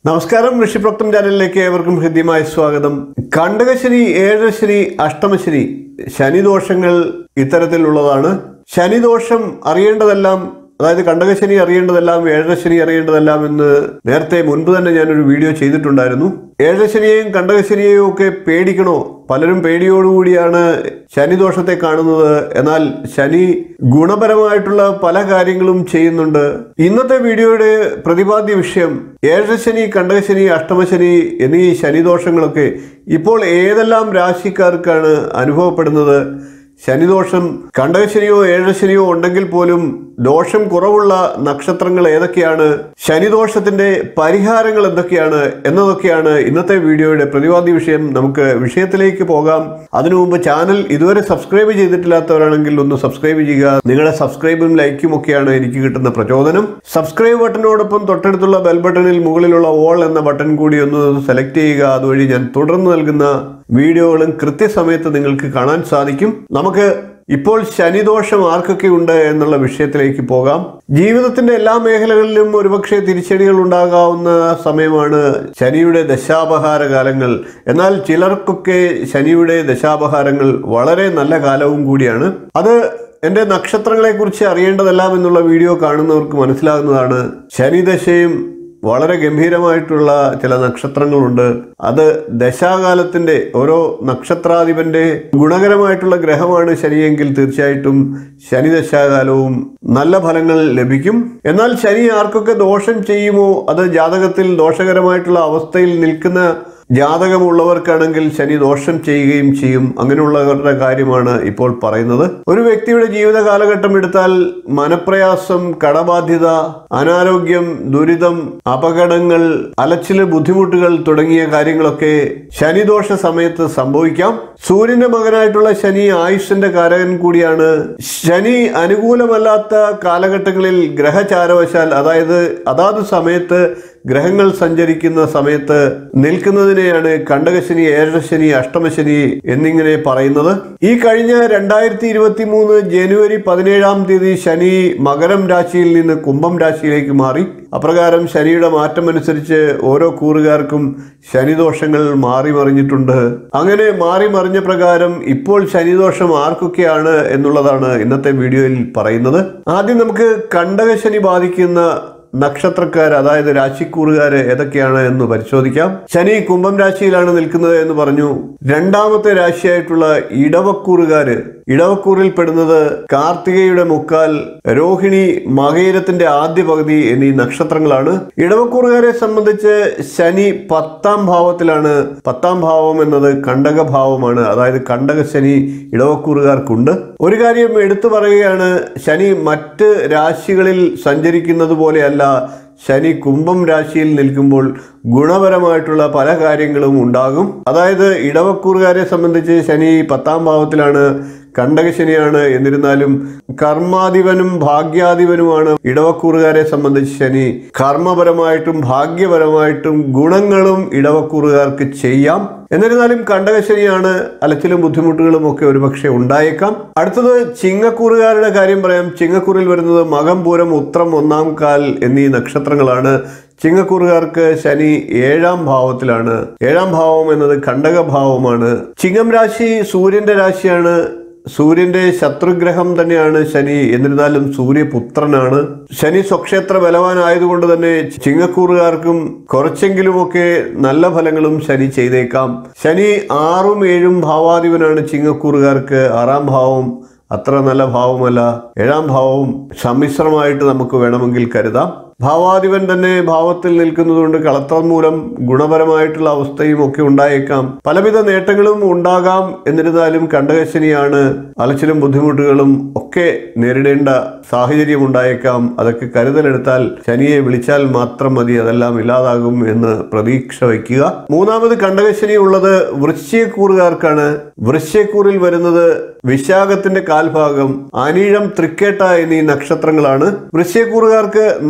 നമസ്കാരം ഋഷിപ്രോക്തം ചാനലിലേക്ക് ഏവർക്കും ഹൃദ്യമായ സ്വാഗതം കണ്ടകശനി ഏഴശനി അഷ്ടമശനി ശനിദോഷങ്ങൾ ഇത്തരത്തിലുള്ളതാണ് ശനിദോഷം അറിയേണ്ടതെല്ലാം അതായത് കണ്ടകശനി അറിയേണ്ടതെല്ലാം ഏഴശനി അറിയേണ്ടതെല്ലാം എന്ന് നേരത്തെ മുൻപ് തന്നെ ഞാനൊരു വീഡിയോ ചെയ്തിട്ടുണ്ടായിരുന്നു ഏഴശനിയെയും കണ്ടകശനിയെയും ഒക്കെ പേടിക്കണോ പലരും പേടിയോടുകൂടിയാണ് ശനിദോഷത്തെ കാണുന്നത് എന്നാൽ ശനി ഗുണപരമായിട്ടുള്ള പല കാര്യങ്ങളും ചെയ്യുന്നുണ്ട് ഇന്നത്തെ വീഡിയോയുടെ പ്രതിപാദ്യ വിഷയം ഏഴശനി കണ്ടകശനി അഷ്ടമശനി എന്നീ ശനിദോഷങ്ങളൊക്കെ ഇപ്പോൾ ഏതെല്ലാം രാശിക്കാർക്കാണ് അനുഭവപ്പെടുന്നത് ശനിദോഷം കണ്ടകശനിയോ ഏഴശനിയോ ഉണ്ടെങ്കിൽ പോലും ദോഷം കുറവുള്ള നക്ഷത്രങ്ങൾ ഏതൊക്കെയാണ് ശനിദോഷത്തിന്റെ പരിഹാരങ്ങൾ എന്തൊക്കെയാണ് എന്നതൊക്കെയാണ് ഇന്നത്തെ വീഡിയോയുടെ പ്രതിപാദ്യ വിഷയം നമുക്ക് വിഷയത്തിലേക്ക് പോകാം അതിനു മുമ്പ് ചാനൽ ഇതുവരെ സബ്സ്ക്രൈബ് ചെയ്തിട്ടില്ലാത്തവരാണെങ്കിൽ ഒന്ന് സബ്സ്ക്രൈബ് ചെയ്യുക നിങ്ങളുടെ സബ്സ്ക്രൈബും ലൈക്കും ഒക്കെയാണ് എനിക്ക് കിട്ടുന്ന പ്രചോദനം സബ്സ്ക്രൈബ് ബട്ടനോടൊപ്പം തൊട്ടടുത്തുള്ള ബെൽ ബട്ടണിൽ മുകളിലുള്ള ഓൾ എന്ന ബട്ടൺ കൂടി ഒന്ന് സെലക്ട് ചെയ്യുക അതുവഴി ഞാൻ തുടർന്ന് നൽകുന്ന വീഡിയോകളും കൃത്യസമയത്ത് നിങ്ങൾക്ക് കാണാൻ സാധിക്കും നമുക്ക് ഇപ്പോൾ ശനിദോഷം ആർക്കൊക്കെ ഉണ്ട് എന്നുള്ള വിഷയത്തിലേക്ക് പോകാം ജീവിതത്തിന്റെ എല്ലാ മേഖലകളിലും ഒരുപക്ഷെ തിരിച്ചടികൾ ഉണ്ടാകാവുന്ന സമയമാണ് ശനിയുടെ ദശാപഹാര കാലങ്ങൾ എന്നാൽ ചിലർക്കൊക്കെ ശനിയുടെ ദശാപഹാരങ്ങൾ വളരെ നല്ല കാലവും കൂടിയാണ് അത് എൻ്റെ നക്ഷത്രങ്ങളെക്കുറിച്ച് അറിയേണ്ടതെല്ലാം എന്നുള്ള വീഡിയോ കാണുന്നവർക്ക് മനസ്സിലാകുന്നതാണ് ശനിദശയും വളരെ ഗംഭീരമായിട്ടുള്ള ചില നക്ഷത്രങ്ങളുണ്ട് അത് ദശാകാലത്തിന്റെ ഓരോ നക്ഷത്രാധിപന്റെ ഗുണകരമായിട്ടുള്ള ഗ്രഹമാണ് ശനിയെങ്കിൽ തീർച്ചയായിട്ടും ശനി ദശാകാലവും നല്ല ഫലങ്ങൾ ലഭിക്കും എന്നാൽ ശനി ആർക്കൊക്കെ ദോഷം ചെയ്യുമോ അത് ജാതകത്തിൽ ദോഷകരമായിട്ടുള്ള അവസ്ഥയിൽ നിൽക്കുന്ന ജാതകമുള്ളവർക്കാണെങ്കിൽ ശനി ദോഷം ചെയ്യുകയും ചെയ്യും അങ്ങനെയുള്ളവരുടെ കാര്യമാണ് ഇപ്പോൾ പറയുന്നത് ഒരു വ്യക്തിയുടെ ജീവിത കാലഘട്ടം എടുത്താൽ മനപ്രയാസം കടബാധ്യത അനാരോഗ്യം ദുരിതം അപകടങ്ങൾ അലച്ചില് ബുദ്ധിമുട്ടുകൾ തുടങ്ങിയ കാര്യങ്ങളൊക്കെ ശനിദോഷ സമയത്ത് സംഭവിക്കാം സൂര്യന്റെ മകനായിട്ടുള്ള ശനി ആയുഷിന്റെ കാരകൻ കൂടിയാണ് ശനി അനുകൂലമല്ലാത്ത കാലഘട്ടങ്ങളിൽ ഗ്രഹചാരവശാൽ അതായത് അതാത് സമയത്ത് ഗ്രഹങ്ങൾ സഞ്ചരിക്കുന്ന സമയത്ത് നിൽക്കുന്നതിനെയാണ് കണ്ടകശനി ഏഴശനി അഷ്ടമശനി എന്നിങ്ങനെ പറയുന്നത് ഈ കഴിഞ്ഞ രണ്ടായിരത്തി ഇരുപത്തി മൂന്ന് ജനുവരി പതിനേഴാം തീയതി ശനി മകരം രാശിയിൽ നിന്ന് കുംഭം രാശിയിലേക്ക് മാറി അപ്രകാരം ശനിയുടെ മാറ്റമനുസരിച്ച് ഓരോ കൂറുകാർക്കും ശനിദോഷങ്ങൾ മാറി മറിഞ്ഞിട്ടുണ്ട് അങ്ങനെ മാറി മറിഞ്ഞ പ്രകാരം ഇപ്പോൾ ശനിദോഷം ആർക്കൊക്കെയാണ് എന്നുള്ളതാണ് ഇന്നത്തെ വീഡിയോയിൽ പറയുന്നത് ആദ്യം നമുക്ക് കണ്ടകശനി ബാധിക്കുന്ന നക്ഷത്രക്കാർ അതായത് രാശിക്കൂറുകാര് ഏതൊക്കെയാണ് എന്ന് പരിശോധിക്കാം ശനി കുംഭം രാശിയിലാണ് നിൽക്കുന്നത് എന്ന് പറഞ്ഞു രണ്ടാമത്തെ രാശിയായിട്ടുള്ള ഇടവക്കൂറുകാര് ഇടവക്കൂറിൽ പെടുന്നത് കാർത്തികയുടെ മുക്കാൽ രോഹിണി മകയിരത്തിന്റെ ആദ്യ പകുതി എന്നീ നക്ഷത്രങ്ങളാണ് ഇടവക്കൂറുകാരെ സംബന്ധിച്ച് ശനി പത്താം ഭാവത്തിലാണ് പത്താം ഭാവം എന്നത് കണ്ടക ഭാവമാണ് അതായത് കണ്ടക ശനി ഇടവക്കൂറുകാർക്കുണ്ട് ഒരു കാര്യം എടുത്തു പറയുകയാണ് ശനി മറ്റ് രാശികളിൽ സഞ്ചരിക്കുന്നത് പോലെയല്ല ശനി കുംഭം രാശിയിൽ നിൽക്കുമ്പോൾ ഗുണപരമായിട്ടുള്ള പല കാര്യങ്ങളും ഉണ്ടാകും അതായത് ഇടവക്കൂറുകാരെ സംബന്ധിച്ച് ശനി പത്താം ഭാവത്തിലാണ് കണ്ടകശനിയാണ് എന്നിരുന്നാലും കർമാധിപനും ഭാഗ്യാധിപനുമാണ് ഇടവക്കൂറുകാരെ സംബന്ധിച്ച് ശനി കർമ്മപരമായിട്ടും ഭാഗ്യപരമായിട്ടും ഗുണങ്ങളും ഇടവക്കൂറുകാർക്ക് ചെയ്യാം എന്നിരുന്നാലും കണ്ടകശനിയാണ് അലച്ചിലും ബുദ്ധിമുട്ടുകളും ഒക്കെ ഒരുപക്ഷെ ഉണ്ടായേക്കാം അടുത്തത് ചിങ്ങക്കൂറുകാരുടെ കാര്യം പറയാം ചിങ്ങക്കൂറിൽ വരുന്നത് മകം പൂരം ഉത്രം ഒന്നാം കാൽ എന്നീ നക്ഷത്രങ്ങളാണ് ചിങ്ങക്കൂറുകാർക്ക് ശനി ഏഴാം ഭാവത്തിലാണ് ഏഴാം ഭാവം എന്നത് കണ്ടക ഭാവമാണ് ചിങ്ങം രാശി സൂര്യന്റെ രാശിയാണ് സൂര്യന്റെ ശത്രുഗ്രഹം തന്നെയാണ് ശനി എന്നിരുന്നാലും സൂര്യപുത്രനാണ് ശനി സ്വക്ഷേത്ര ബലവാനായതുകൊണ്ട് തന്നെ ചിങ്ങക്കൂറുകാർക്കും കുറച്ചെങ്കിലുമൊക്കെ നല്ല ഫലങ്ങളും ശനി ചെയ്തേക്കാം ശനി ആറും ഏഴും ഭാവാധിപനാണ് ചിങ്ങക്കൂറുകാർക്ക് ആറാം ഭാവം അത്ര നല്ല ഭാവമല്ല ഏഴാം ഭാവവും സമ്മിശ്രമായിട്ട് നമുക്ക് വേണമെങ്കിൽ കരുതാം ഭാവാധിപൻ തന്നെ ഭാവത്തിൽ നിൽക്കുന്നതുകൊണ്ട് കളത്രം മൂലം ഗുണപരമായിട്ടുള്ള അവസ്ഥയും ഒക്കെ ഉണ്ടായേക്കാം പലവിധ നേട്ടങ്ങളും ഉണ്ടാകാം എന്നിരുന്നാലും കണ്ടകശനിയാണ് അലച്ചിലും ബുദ്ധിമുട്ടുകളും ഒക്കെ നേരിടേണ്ട സാഹചര്യം ഉണ്ടായേക്കാം അതൊക്കെ കരുതലെടുത്താൽ ശനിയെ വിളിച്ചാൽ മാത്രം മതി അതെല്ലാം ഇല്ലാതാകും എന്ന് പ്രതീക്ഷ വയ്ക്കുക മൂന്നാമത് കണ്ടകശനി ഉള്ളത് വൃശ്ചികക്കൂറുകാർക്കാണ് വൃശ്ചികക്കൂറിൽ വരുന്നത് വിശാഖത്തിന്റെ കാൽഭാഗം അനീഴം തൃക്കേട്ട എന്നീ നക്ഷത്രങ്ങളാണ് വൃശ്ചികക്കൂറുകാർക്ക് നാലാം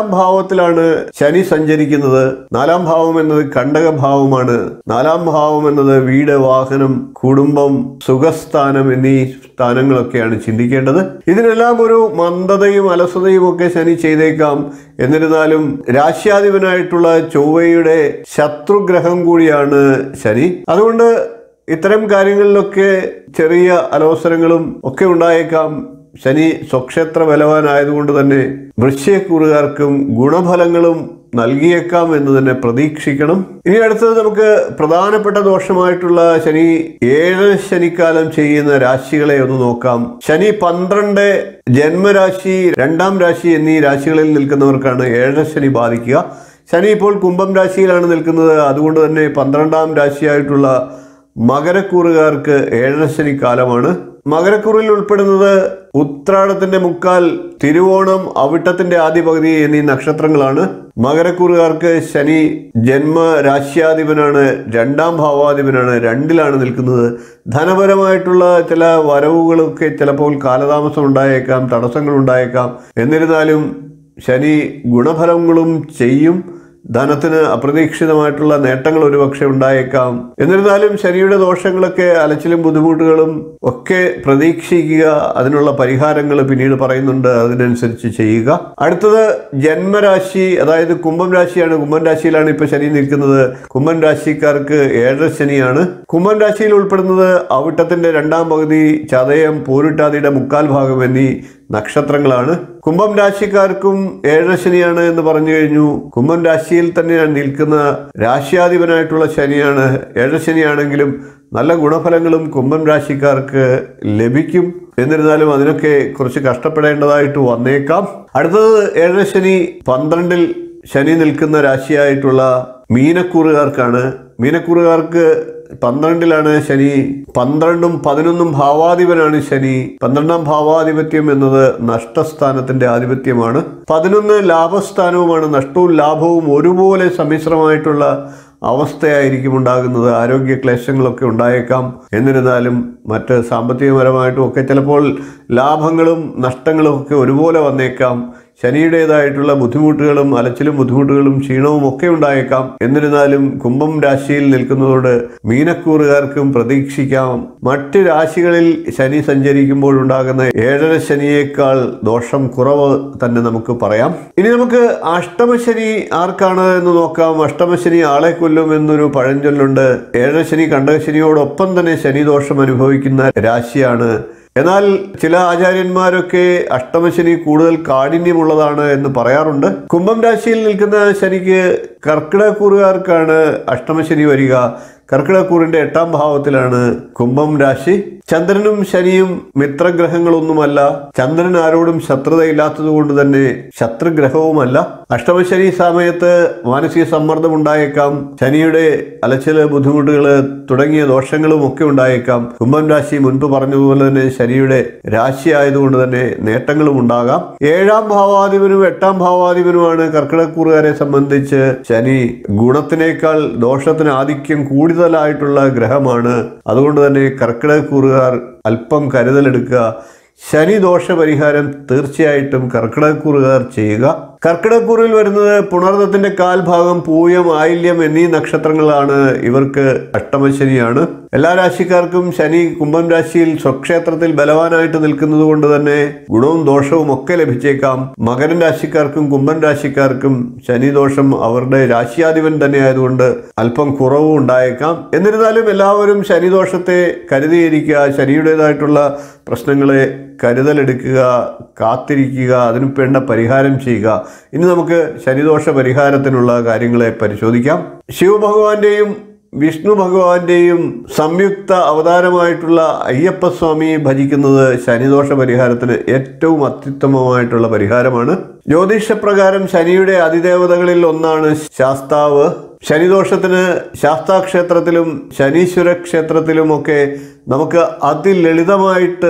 നാലാം ഭാവത്തിലാണ് ശനി സഞ്ചരിക്കുന്നത് നാലാം ഭാവം എന്നത് കണ്ടക ഭാവമാണ് നാലാം ഭാവം എന്നത് വീട് വാഹനം കുടുംബം സുഖസ്ഥാനം എന്നീ സ്ഥാനങ്ങളൊക്കെയാണ് ചിന്തിക്കേണ്ടത് ഇതിനെല്ലാം ഒരു മന്ദതയും അലസതയും ഒക്കെ ശനി ചെയ്തേക്കാം എന്നിരുന്നാലും രാശ്യാധിപനായിട്ടുള്ള ചൊവ്വയുടെ ശത്രുഗ്രഹം കൂടിയാണ് ശനി അതുകൊണ്ട് ഇത്തരം കാര്യങ്ങളിലൊക്കെ ചെറിയ അലോസരങ്ങളും ഒക്കെ ഉണ്ടായേക്കാം ശനി സ്വക്ഷേത്ര ബലവാനായതുകൊണ്ട് തന്നെ വൃശ്ചയക്കൂറുകാർക്കും ഗുണഫലങ്ങളും നൽകിയേക്കാം എന്ന് തന്നെ പ്രതീക്ഷിക്കണം ഇനി അടുത്തത് നമുക്ക് പ്രധാനപ്പെട്ട ദോഷമായിട്ടുള്ള ശനി ഏഴ് ശനിക്കാലം ചെയ്യുന്ന രാശികളെ ഒന്ന് നോക്കാം ശനി പന്ത്രണ്ട് ജന്മരാശി രണ്ടാം രാശി എന്നീ രാശികളിൽ നിൽക്കുന്നവർക്കാണ് ഏഴ് ശനി ബാധിക്കുക ശനി ഇപ്പോൾ കുംഭം രാശിയിലാണ് നിൽക്കുന്നത് അതുകൊണ്ട് തന്നെ പന്ത്രണ്ടാം രാശിയായിട്ടുള്ള മകരക്കൂറുകാർക്ക് ഏഴരശനി കാലമാണ് മകരക്കൂറിൽ ഉൾപ്പെടുന്നത് ഉത്രാടത്തിന്റെ മുക്കാൽ തിരുവോണം അവിട്ടത്തിന്റെ ആദ്യ പകുതി എന്നീ നക്ഷത്രങ്ങളാണ് മകരക്കൂറുകാർക്ക് ശനി ജന്മ രാശ്യാധിപനാണ് രണ്ടാം ഭാവാധിപനാണ് രണ്ടിലാണ് നിൽക്കുന്നത് ധനപരമായിട്ടുള്ള ചില വരവുകളൊക്കെ ചിലപ്പോൾ കാലതാമസം ഉണ്ടായേക്കാം തടസ്സങ്ങൾ ഉണ്ടായേക്കാം എന്നിരുന്നാലും ശനി ഗുണഫലങ്ങളും ചെയ്യും ധനത്തിന് അപ്രതീക്ഷിതമായിട്ടുള്ള നേട്ടങ്ങൾ ഒരുപക്ഷെ ഉണ്ടായേക്കാം എന്നിരുന്നാലും ശനിയുടെ ദോഷങ്ങളൊക്കെ അലച്ചിലും ബുദ്ധിമുട്ടുകളും ഒക്കെ പ്രതീക്ഷിക്കുക അതിനുള്ള പരിഹാരങ്ങൾ പിന്നീട് പറയുന്നുണ്ട് അതിനനുസരിച്ച് ചെയ്യുക അടുത്തത് ജന്മരാശി അതായത് കുംഭം രാശിയാണ് കുംഭം രാശിയിലാണ് ഇപ്പൊ ശനി നിൽക്കുന്നത് കുംഭം രാശിക്കാർക്ക് ഏഴര ശനിയാണ് കുംഭം രാശിയിൽ ഉൾപ്പെടുന്നത് അവിട്ടത്തിന്റെ രണ്ടാം പകുതി ചതയം പൂരിട്ടാതിയുടെ മുക്കാൽ ഭാഗം എന്നീ നക്ഷത്രങ്ങളാണ് കുംഭം രാശിക്കാർക്കും ഏഴരശനിയാണ് എന്ന് പറഞ്ഞു കഴിഞ്ഞു കുംഭം രാശിയിൽ തന്നെയാണ് നിൽക്കുന്ന രാശ്യാധിപനായിട്ടുള്ള ശനിയാണ് ഏഴരശനിയാണെങ്കിലും നല്ല ഗുണഫലങ്ങളും കുംഭം രാശിക്കാർക്ക് ലഭിക്കും എന്നിരുന്നാലും അതിനൊക്കെ കുറച്ച് കഷ്ടപ്പെടേണ്ടതായിട്ട് വന്നേക്കാം അടുത്തത് ഏഴരശനി പന്ത്രണ്ടിൽ ശനി നിൽക്കുന്ന രാശിയായിട്ടുള്ള മീനക്കൂറുകാർക്കാണ് മീനക്കൂറുകാർക്ക് പന്ത്രണ്ടിലാണ് ശനി പന്ത്രണ്ടും പതിനൊന്നും ഭാവാധിപനാണ് ശനി പന്ത്രണ്ടാം ഭാവാധിപത്യം എന്നത് നഷ്ടസ്ഥാനത്തിന്റെ ആധിപത്യമാണ് പതിനൊന്ന് ലാഭസ്ഥാനവുമാണ് നഷ്ടവും ലാഭവും ഒരുപോലെ സമ്മിശ്രമായിട്ടുള്ള അവസ്ഥയായിരിക്കും ഉണ്ടാകുന്നത് ആരോഗ്യ ക്ലേശങ്ങളൊക്കെ ഉണ്ടായേക്കാം എന്നിരുന്നാലും മറ്റ് സാമ്പത്തികപരമായിട്ടും ഒക്കെ ചിലപ്പോൾ ലാഭങ്ങളും നഷ്ടങ്ങളും ഒക്കെ ഒരുപോലെ വന്നേക്കാം ശനിയുടേതായിട്ടുള്ള ബുദ്ധിമുട്ടുകളും അലച്ചിലും ബുദ്ധിമുട്ടുകളും ക്ഷീണവും ഒക്കെ ഉണ്ടായേക്കാം എന്നിരുന്നാലും കുംഭം രാശിയിൽ നിൽക്കുന്നതോട് മീനക്കൂറുകാർക്കും പ്രതീക്ഷിക്കാം മറ്റ് രാശികളിൽ ശനി സഞ്ചരിക്കുമ്പോൾ ഉണ്ടാകുന്ന ഏഴര ശനിയേക്കാൾ ദോഷം കുറവ് തന്നെ നമുക്ക് പറയാം ഇനി നമുക്ക് അഷ്ടമശനി ആർക്കാണ് എന്ന് നോക്കാം അഷ്ടമശനി ആളെ കൊല്ലും എന്നൊരു പഴഞ്ചൊല്ലുണ്ട് ഏഴര ശനി കണ്ടകശനിയോടൊപ്പം തന്നെ ശനിദോഷം അനുഭവിക്കുന്ന രാശിയാണ് എന്നാൽ ചില ആചാര്യന്മാരൊക്കെ അഷ്ടമശനി കൂടുതൽ കാഠിന്യമുള്ളതാണ് എന്ന് പറയാറുണ്ട് കുംഭം രാശിയിൽ നിൽക്കുന്ന ശനിക്ക് കർക്കിടകൂറുകാർക്കാണ് അഷ്ടമശനി വരിക കർക്കിടക്കൂറിന്റെ എട്ടാം ഭാവത്തിലാണ് കുംഭം രാശി ചന്ദ്രനും ശനിയും മിത്രഗ്രഹങ്ങളൊന്നുമല്ല ചന്ദ്രൻ ആരോടും ശത്രുതയില്ലാത്തത് കൊണ്ട് തന്നെ ശത്രുഗ്രഹവുമല്ല അഷ്ടമശനി സമയത്ത് മാനസിക സമ്മർദ്ദം ഉണ്ടായേക്കാം ശനിയുടെ അലച്ചില് ബുദ്ധിമുട്ടുകൾ തുടങ്ങിയ ദോഷങ്ങളും ഒക്കെ ഉണ്ടായേക്കാം കുംഭം രാശി മുൻപ് പറഞ്ഞതുപോലെ തന്നെ ശനിയുടെ രാശി ആയതുകൊണ്ട് തന്നെ നേട്ടങ്ങളും ഉണ്ടാകാം ഏഴാം ഭാവാധിപനും എട്ടാം ഭാവാധിപനുമാണ് കർക്കിടക്കൂറുകാരെ സംബന്ധിച്ച് ശനി ഗുണത്തിനേക്കാൾ ദോഷത്തിന് ആധിക്യം കൂടുതലായിട്ടുള്ള ഗ്രഹമാണ് അതുകൊണ്ട് തന്നെ കർക്കിടക്കൂറുകാർ അല്പം കരുതലെടുക്കുക ശനി ദോഷ പരിഹാരം തീർച്ചയായിട്ടും കർക്കിടക്കൂറുകാർ ചെയ്യുക കർക്കിടക്കൂറിൽ വരുന്നത് പുണർദത്തിന്റെ കാൽഭാഗം പൂയം ആയില്യം എന്നീ നക്ഷത്രങ്ങളാണ് ഇവർക്ക് അഷ്ടമശനിയാണ് എല്ലാ രാശിക്കാർക്കും ശനി കുംഭം രാശിയിൽ സ്വക്ഷേത്രത്തിൽ ബലവാനായിട്ട് നിൽക്കുന്നത് കൊണ്ട് തന്നെ ഗുണവും ദോഷവും ഒക്കെ ലഭിച്ചേക്കാം മകരൻ രാശിക്കാർക്കും കുംഭൻ രാശിക്കാർക്കും ശനി ദോഷം അവരുടെ രാശിയാധിപൻ തന്നെ ആയതുകൊണ്ട് അല്പം കുറവും ഉണ്ടായേക്കാം എന്നിരുന്നാലും എല്ലാവരും ശനിദോഷത്തെ കരുതിയിരിക്കുക ശനിയുടേതായിട്ടുള്ള പ്രശ്നങ്ങളെ കരുതലെടുക്കുക കാത്തിരിക്കുക അതിന് വേണ്ട പരിഹാരം ചെയ്യുക ഇനി നമുക്ക് ശനിദോഷ പരിഹാരത്തിനുള്ള കാര്യങ്ങളെ പരിശോധിക്കാം ശിവഭഗവാന്റെയും വിഷ്ണു ഭഗവാന്റെയും സംയുക്ത അവതാരമായിട്ടുള്ള അയ്യപ്പസ്വാമി ഭജിക്കുന്നത് ശനിദോഷ പരിഹാരത്തിന് ഏറ്റവും അത്യുത്തമമായിട്ടുള്ള പരിഹാരമാണ് ജ്യോതിഷപ്രകാരം ശനിയുടെ അതിദേവതകളിൽ ഒന്നാണ് ശാസ്താവ് ശനിദോഷത്തിന് ശാസ്താക്ഷേത്രത്തിലും ശനീശ്വര ക്ഷേത്രത്തിലുമൊക്കെ നമുക്ക് അതിലളിതമായിട്ട്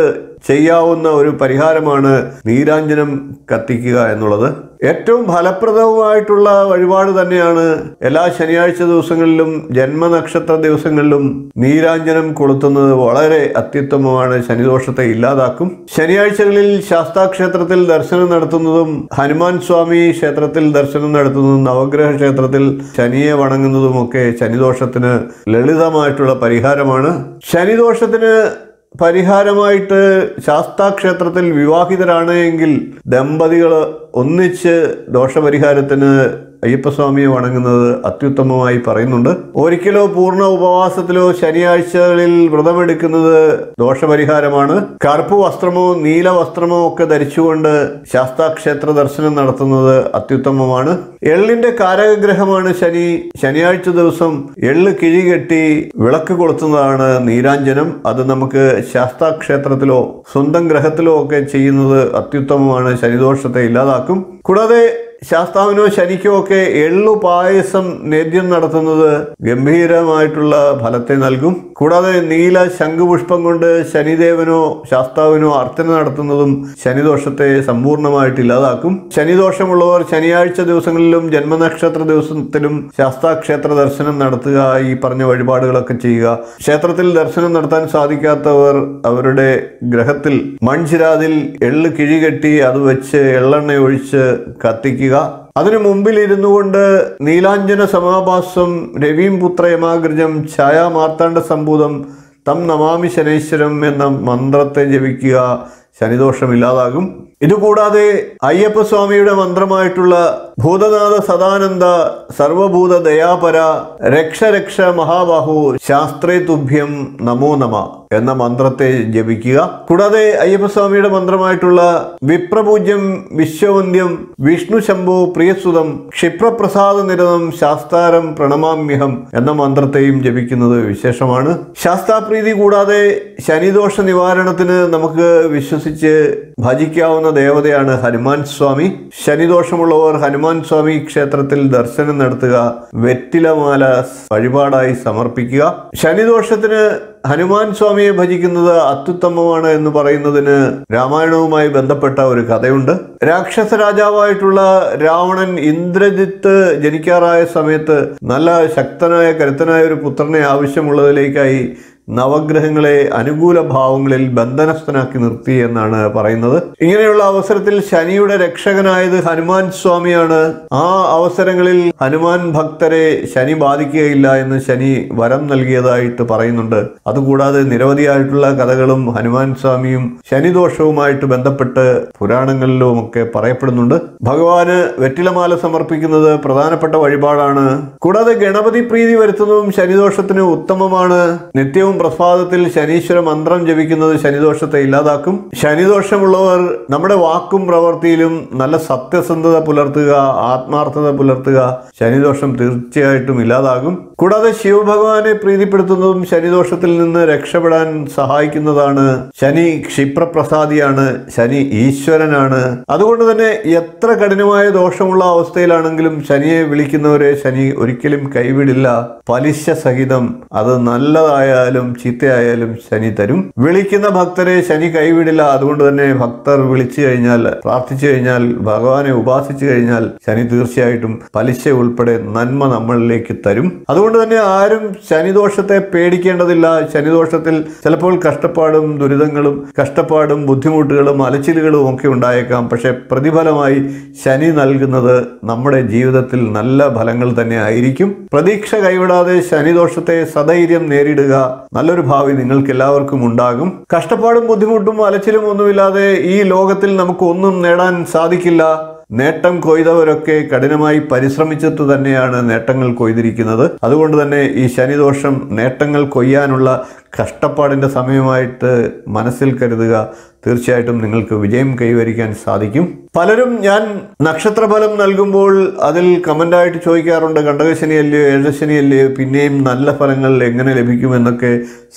ചെയ്യാവുന്ന ഒരു പരിഹാരമാണ് നീരാഞ്ജനം കത്തിക്കുക എന്നുള്ളത് ഏറ്റവും ഫലപ്രദവുമായിട്ടുള്ള വഴിപാട് തന്നെയാണ് എല്ലാ ശനിയാഴ്ച ദിവസങ്ങളിലും ജന്മനക്ഷത്ര ദിവസങ്ങളിലും നീരാഞ്ജനം കൊളുത്തുന്നത് വളരെ അത്യുത്തമമാണ് ശനിദോഷത്തെ ഇല്ലാതാക്കും ശനിയാഴ്ചകളിൽ ശാസ്താക്ഷേത്രത്തിൽ ദർശനം നടത്തുന്നതും ഹനുമാൻ സ്വാമി ക്ഷേത്രത്തിൽ ദർശനം നടത്തുന്നതും നവഗ്രഹ ക്ഷേത്രത്തിൽ ശനിയെ വണങ്ങുന്നതുമൊക്കെ ശനിദോഷത്തിന് ലളിതമായിട്ടുള്ള പരിഹാരമാണ് ശനിദോഷത്തിന് പരിഹാരമായിട്ട് ശാസ്താക്ഷേത്രത്തിൽ വിവാഹിതരാണ് എങ്കിൽ ദമ്പതികൾ ഒന്നിച്ച് ദോഷപരിഹാരത്തിന് അയ്യപ്പസ്വാമിയെ വണങ്ങുന്നത് അത്യുത്തമമായി പറയുന്നുണ്ട് ഒരിക്കലോ പൂർണ്ണ ഉപവാസത്തിലോ ശനിയാഴ്ചകളിൽ വ്രതമെടുക്കുന്നത് ദോഷപരിഹാരമാണ് കറുപ്പ് വസ്ത്രമോ നീല വസ്ത്രമോ ഒക്കെ ധരിച്ചുകൊണ്ട് ശാസ്താക്ഷേത്ര ദർശനം നടത്തുന്നത് അത്യുത്തമമാണ് എള്ളിന്റെ കാരകഗ്രഹമാണ് ശനി ശനിയാഴ്ച ദിവസം എള്ള് കിഴികെട്ടി വിളക്ക് കൊളുത്തുന്നതാണ് നീരാഞ്ജനം അത് നമുക്ക് ശാസ്താക്ഷേത്രത്തിലോ സ്വന്തം ഗ്രഹത്തിലോ ഒക്കെ ചെയ്യുന്നത് അത്യുത്തമമാണ് ശനിദോഷത്തെ ഇല്ലാതാക്കും കൂടാതെ ശാസ്താവിനോ ശനിക്കോ ഒക്കെ എള്ളു പായസം നേദ്യം നടത്തുന്നത് ഗംഭീരമായിട്ടുള്ള ഫലത്തെ നൽകും കൂടാതെ നീല ശംഖുപുഷ്പം കൊണ്ട് ശനിദേവനോ ശാസ്താവിനോ അർച്ചന നടത്തുന്നതും ശനിദോഷത്തെ സമ്പൂർണ്ണമായിട്ട് ഇല്ലാതാക്കും ശനിദോഷമുള്ളവർ ശനിയാഴ്ച ദിവസങ്ങളിലും ജന്മനക്ഷത്ര ദിവസത്തിലും ശാസ്താക്ഷേത്ര ദർശനം നടത്തുക ഈ പറഞ്ഞ വഴിപാടുകളൊക്കെ ചെയ്യുക ക്ഷേത്രത്തിൽ ദർശനം നടത്താൻ സാധിക്കാത്തവർ അവരുടെ ഗ്രഹത്തിൽ മൺചിരാതിൽ എള്ള് കിഴികെട്ടി അത് വെച്ച് എള്ളെണ്ണ ഒഴിച്ച് കത്തിക്കുക അതിനു മുമ്പിൽ ഇരുന്നു കൊണ്ട് നീലാഞ്ജന സമാഭാസം രവീം പുത്ര യമാഗ്രജം ഛായാ മാർത്താണ്ഡ സംഭൂതം തം നമാമി ശനൈശ്വരം എന്ന മന്ത്രത്തെ ജപിക്കുക ശനിദോഷം ഇല്ലാതാകും ഇതുകൂടാതെ അയ്യപ്പസ്വാമിയുടെ മന്ത്രമായിട്ടുള്ള ഭൂതനാഥ സദാനന്ദ സർവഭൂത ദയാപര രക്ഷ രക്ഷ മഹാബാഹു ശാസ്ത്രേ തുഭ്യം നമോ നമ എന്ന മന്ത്രത്തെ ജപിക്കുക കൂടാതെ അയ്യപ്പസ്വാമിയുടെ മന്ത്രമായിട്ടുള്ള വിപ്രപൂജ്യം വിശ്വവന്ധ്യം വിഷ്ണു ശംഭു പ്രിയസുതം ക്ഷിപ്രപ്രസാദ നിരതം ശാസ്താരം പ്രണമാമ്യഹം എന്ന മന്ത്രത്തെയും ജപിക്കുന്നത് വിശേഷമാണ് ശാസ്താപ്രീതി കൂടാതെ ശനിദോഷ നിവാരണത്തിന് നമുക്ക് വിശ്വസിച്ച് ഭജിക്കാവുന്ന ദേവതയാണ് ഹനുമാൻ സ്വാമി ശനിദോഷമുള്ളവർ ഹനുമാൻ സ്വാമി ക്ഷേത്രത്തിൽ ദർശനം നടത്തുക വെറ്റിലമാല വഴിപാടായി സമർപ്പിക്കുക ശനിദോഷത്തിന് ഹനുമാൻ സ്വാമിയെ ഭജിക്കുന്നത് അത്യുത്തമമാണ് എന്ന് പറയുന്നതിന് രാമായണവുമായി ബന്ധപ്പെട്ട ഒരു കഥയുണ്ട് രാക്ഷസ രാജാവായിട്ടുള്ള രാവണൻ ഇന്ദ്രജിത്ത് ജനിക്കാറായ സമയത്ത് നല്ല ശക്തനായ കരുത്തനായ ഒരു പുത്രനെ ആവശ്യമുള്ളതിലേക്കായി നവഗ്രഹങ്ങളെ അനുകൂല ഭാവങ്ങളിൽ ബന്ധനസ്ഥനാക്കി നിർത്തി എന്നാണ് പറയുന്നത് ഇങ്ങനെയുള്ള അവസരത്തിൽ ശനിയുടെ രക്ഷകനായത് ഹനുമാൻ സ്വാമിയാണ് ആ അവസരങ്ങളിൽ ഹനുമാൻ ഭക്തരെ ശനി ബാധിക്കുകയില്ല എന്ന് ശനി വരം നൽകിയതായിട്ട് പറയുന്നുണ്ട് അതുകൂടാതെ നിരവധിയായിട്ടുള്ള കഥകളും ഹനുമാൻ സ്വാമിയും ശനിദോഷവുമായിട്ട് ബന്ധപ്പെട്ട് പുരാണങ്ങളിലും ഒക്കെ പറയപ്പെടുന്നുണ്ട് ഭഗവാന് വെറ്റിലമാല സമർപ്പിക്കുന്നത് പ്രധാനപ്പെട്ട വഴിപാടാണ് കൂടാതെ ഗണപതി പ്രീതി വരുത്തുന്നതും ശനിദോഷത്തിന് ഉത്തമമാണ് നിത്യവും പ്രസാദത്തിൽ ശനീശ്വര മന്ത്രം ജപിക്കുന്നത് ശനിദോഷത്തെ ഇല്ലാതാക്കും ശനിദോഷമുള്ളവർ നമ്മുടെ വാക്കും പ്രവൃത്തിയിലും നല്ല സത്യസന്ധത പുലർത്തുക ആത്മാർത്ഥത പുലർത്തുക ശനിദോഷം തീർച്ചയായിട്ടും ഇല്ലാതാകും കൂടാതെ ശിവഭഗവാനെ പ്രീതിപ്പെടുത്തുന്നതും ശനിദോഷത്തിൽ നിന്ന് രക്ഷപ്പെടാൻ സഹായിക്കുന്നതാണ് ശനി ക്ഷിപ്രപ്രസാദിയാണ് ശനി ഈശ്വരനാണ് അതുകൊണ്ട് തന്നെ എത്ര കഠിനമായ ദോഷമുള്ള അവസ്ഥയിലാണെങ്കിലും ശനിയെ വിളിക്കുന്നവരെ ശനി ഒരിക്കലും കൈവിടില്ല പലിശ സഹിതം അത് നല്ലതായാലും ചീത്തയായാലും ശനി തരും വിളിക്കുന്ന ഭക്തരെ ശനി കൈവിടില്ല അതുകൊണ്ട് തന്നെ ഭക്തർ വിളിച്ചു കഴിഞ്ഞാൽ പ്രാർത്ഥിച്ചു കഴിഞ്ഞാൽ ഭഗവാനെ ഉപാസിച്ചു കഴിഞ്ഞാൽ ശനി തീർച്ചയായിട്ടും പലിശ ഉൾപ്പെടെ നന്മ നമ്മളിലേക്ക് തരും അതുകൊണ്ട് തന്നെ ആരും ശനിദോഷത്തെ പേടിക്കേണ്ടതില്ല ശനിദോഷത്തിൽ ചിലപ്പോൾ കഷ്ടപ്പാടും ദുരിതങ്ങളും കഷ്ടപ്പാടും ബുദ്ധിമുട്ടുകളും അലച്ചിലുകളും ഒക്കെ ഉണ്ടായേക്കാം പക്ഷെ പ്രതിഫലമായി ശനി നൽകുന്നത് നമ്മുടെ ജീവിതത്തിൽ നല്ല ഫലങ്ങൾ തന്നെ ആയിരിക്കും പ്രതീക്ഷ കൈവിടാതെ ശനിദോഷത്തെ സധൈര്യം നേരിടുക നല്ലൊരു ഭാവി നിങ്ങൾക്ക് എല്ലാവർക്കും ഉണ്ടാകും കഷ്ടപ്പാടും ബുദ്ധിമുട്ടും അലച്ചിലും ഒന്നുമില്ലാതെ ഈ ലോകത്തിൽ നമുക്ക് ഒന്നും നേടാൻ സാധിക്കില്ല നേട്ടം കൊയ്തവരൊക്കെ കഠിനമായി പരിശ്രമിച്ചിട്ട് തന്നെയാണ് നേട്ടങ്ങൾ കൊയ്തിരിക്കുന്നത് അതുകൊണ്ട് തന്നെ ഈ ശനിദോഷം നേട്ടങ്ങൾ കൊയ്യാനുള്ള കഷ്ടപ്പാടിൻ്റെ സമയമായിട്ട് മനസ്സിൽ കരുതുക തീർച്ചയായിട്ടും നിങ്ങൾക്ക് വിജയം കൈവരിക്കാൻ സാധിക്കും പലരും ഞാൻ നക്ഷത്രഫലം നൽകുമ്പോൾ അതിൽ കമൻ്റായിട്ട് ചോദിക്കാറുണ്ട് കണ്ടകശനിയല്ലയോ ഏഴശനിയല്ലയോ പിന്നെയും നല്ല ഫലങ്ങൾ എങ്ങനെ ലഭിക്കുമെന്നൊക്കെ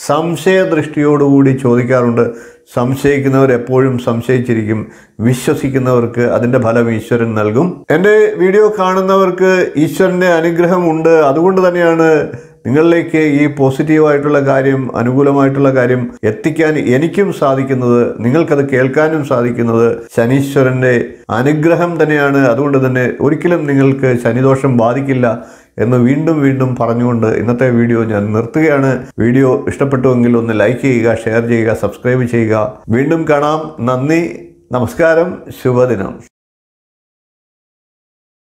സംശയദൃഷ്ടിയോടുകൂടി ചോദിക്കാറുണ്ട് സംശയിക്കുന്നവർ എപ്പോഴും സംശയിച്ചിരിക്കും വിശ്വസിക്കുന്നവർക്ക് അതിൻ്റെ ഫലം ഈശ്വരൻ നൽകും എൻ്റെ വീഡിയോ കാണുന്നവർക്ക് ഈശ്വരൻ്റെ അനുഗ്രഹമുണ്ട് അതുകൊണ്ട് തന്നെയാണ് നിങ്ങളിലേക്ക് ഈ പോസിറ്റീവായിട്ടുള്ള കാര്യം അനുകൂലമായിട്ടുള്ള കാര്യം എത്തിക്കാൻ എനിക്കും സാധിക്കുന്നത് നിങ്ങൾക്കത് കേൾക്കാനും സാധിക്കുന്നത് ശനീശ്വരൻ്റെ അനുഗ്രഹം തന്നെയാണ് അതുകൊണ്ട് തന്നെ ഒരിക്കലും നിങ്ങൾക്ക് ശനിദോഷം ബാധിക്കില്ല എന്ന് വീണ്ടും വീണ്ടും പറഞ്ഞുകൊണ്ട് ഇന്നത്തെ വീഡിയോ ഞാൻ നിർത്തുകയാണ് വീഡിയോ ഇഷ്ടപ്പെട്ടുവെങ്കിൽ ഒന്ന് ലൈക്ക് ചെയ്യുക ഷെയർ ചെയ്യുക സബ്സ്ക്രൈബ് ചെയ്യുക വീണ്ടും കാണാം നന്ദി നമസ്കാരം ശുഭദിനം